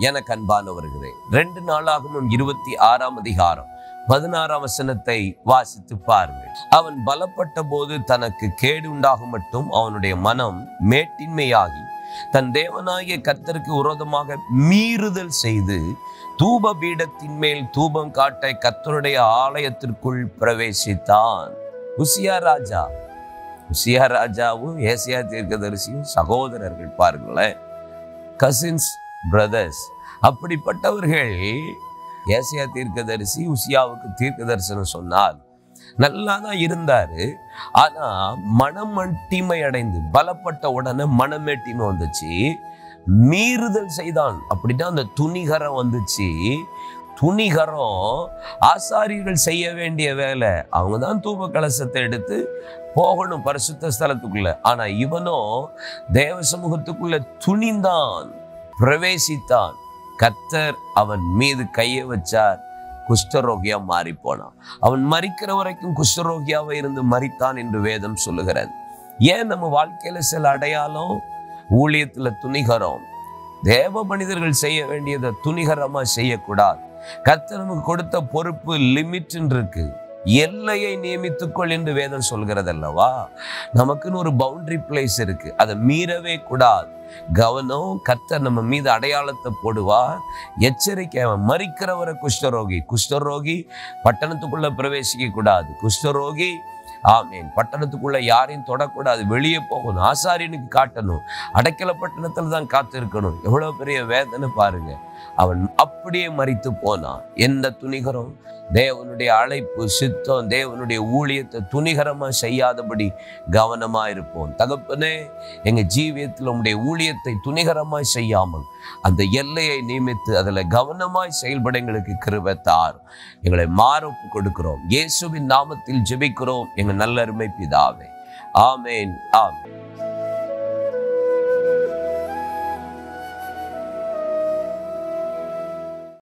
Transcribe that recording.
எனக்கு அன்பானவர்களே ரெண்டு நாளாகவும் இருபத்தி ஆறாம் அதிகாரம் பதினாறாம் வசனத்தை வாசித்து பாருங்கள் அவன் பலப்பட்ட போது தனக்கு கேடு உண்டாகும் மட்டும் அவனுடைய மனம் மேட்டின்மையாகி தன் தேவனாகிய கர்த்தருக்கு விரோதமாக மீறுதல் செய்து தூப பீடத்தின் மேல் தூபம் காட்ட கர்த்தருடைய ஆலயத்திற்குள் பிரவேசித்தான் உசியா ராஜா உசியா ராஜாவும் ஏசியா தீர்க்கதரிசியும் சகோதரர்கள் பாருங்களேன் கசின்ஸ் பிரதர்ஸ் அப்படிப்பட்டவர்கள் ஏசியா தீர்க்கதரிசி உசியாவுக்கு தீர்க்க தரிசனம் சொன்னார் நல்லா தான் இருந்தாரு ஆனா மனமட்டிமை அடைந்து பலப்பட்ட உடனே மனமேட்டிமை வந்துச்சு மீறுதல் செய்தான் அப்படின்னா அந்த துணிகரம் வந்துச்சு துணிகரம் ஆசாரியர்கள் செய்ய வேண்டிய வேலை அவங்க தான் தூப கலசத்தை எடுத்து போகணும் பரிசுத்த ஸ்தலத்துக்குள்ள ஆனா இவனோ தேவ சமூகத்துக்குள்ள துணிந்தான் பிரவேசித்தான் கர்த்தர் அவன் மீது கையை வச்சார் குஷ்டரோகியா மாறி போனான் அவன் மறிக்கிற வரைக்கும் குஷ்டரோகியாவை இருந்து மறித்தான் என்று வேதம் சொல்லுகிறது ஏன் நம்ம வாழ்க்கையில சில அடையாளம் ஊழியத்துல துணிகரம் தேவ மனிதர்கள் செய்ய வேண்டியதை துணிகரமா செய்யக்கூடாது கர்த்தர் நமக்கு கொடுத்த பொறுப்பு லிமிட் இருக்கு எல்லையை நியமித்துக்கொள் என்று வேதம் சொல்கிறது அல்லவா நமக்குன்னு ஒரு பவுண்டரி பிளேஸ் இருக்கு அதை மீறவே கூடாது கவனம் கர்த்தர் நம்ம மீது அடையாளத்தை போடுவார் எச்சரிக்கை அவன் மறிக்கிறவரை குஷ்டரோகி குஷ்டரோகி பட்டணத்துக்குள்ள பிரவேசிக்க கூடாது குஷ்டரோகி ஆமேன் பட்டணத்துக்குள்ள யாரையும் தொடக்கூடாது வெளியே போகணும் ஆசாரியனுக்கு காட்டணும் அடைக்கல பட்டணத்துல தான் காத்து இருக்கணும் எவ்வளவு பெரிய வேதனை பாருங்க அவன் அப்படியே மறித்து போனான் எந்த துணிகரம் தேவனுடைய அழைப்பு சித்தம் தேவனுடைய ஊழியத்தை துணிகரமா செய்யாதபடி கவனமா இருப்போம் தகப்பனே எங்க ஜீவியத்தில் உம்முடைய ஊழியத்தை துணிகரமாய் செய்யாமல் அந்த எல்லையை நியமித்து அதுல கவனமாய் செயல்பட எங்களுக்கு கிருபை தார் எங்களை மாறப்பு கொடுக்கிறோம் இயேசுவின் நாமத்தில் ஜெபிக்கிறோம் எங்க நல்ல அருமை பிதாவே ஆமேன் ஆமேன்